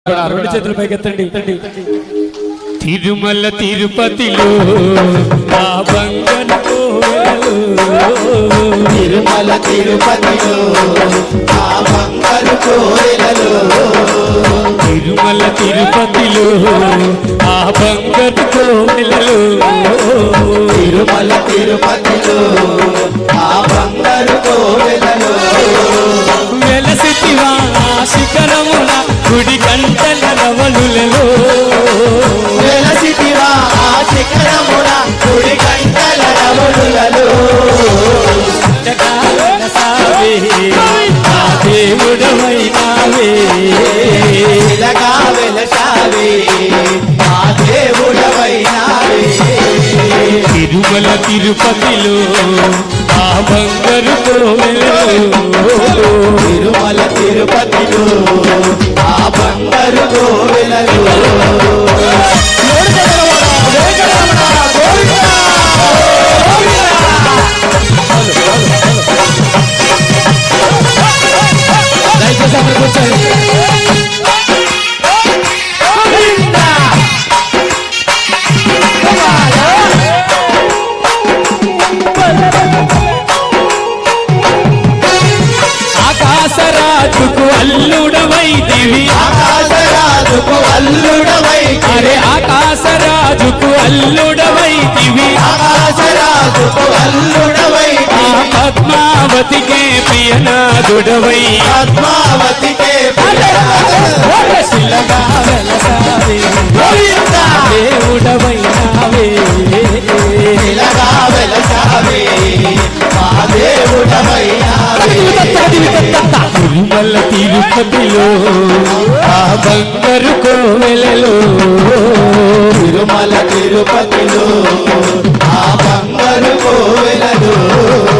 రెండు చేతులు పైకెత్తండి తిరుమల తిరుపతిలో ఆ బంగారు కోవెలలో తిరుమల తిరుపతిలో ఆ బంగారు కోయిలలో తిరుమల తిరుపతిలో ఆ బంగారు కోవెలలో తిరుమల తిరుపతిలో ఆ బంగారు కోయిలలో వెలసితివా ఆ శిఖరమున గుడి గంటల రవలులలో వెలసితివా ఆ శిఖరమున కుడి గంటల రవలులలో జగాలసావే, ఆ దేవుడవైనావే ఇలగా వెలసావే ఆ దేవుడవైనావే తిరుమల తిరుపతిలో ఆ బంగారు కోవెలలో తిరుమల తిరుపతిలో ఆ బంగారు కోవెలలో దయచేసి అందరూ కూర్చోండి ఆకాశరాజుకు అల్లుడవై దివి ఆకాశరాజుకు అల్లుడవై అరే ఆకాశరాజుకు అల్లుడవై దివి ఆకాశరాజుకు అల్లుడవై ఆ పద్మావతికే ప్రియనాథుడవై పద్మావతికే శిలగా వెలసావే గోవిందా దేవుడవైనావే ఇలగా వెలసావే మా దేవుడవైనావే తిరుమల తిరుపతిలో ఆ బంగారు కోవెలలో తిరుమల తిరుపతిలో ఆ బంగారు కోవెలలో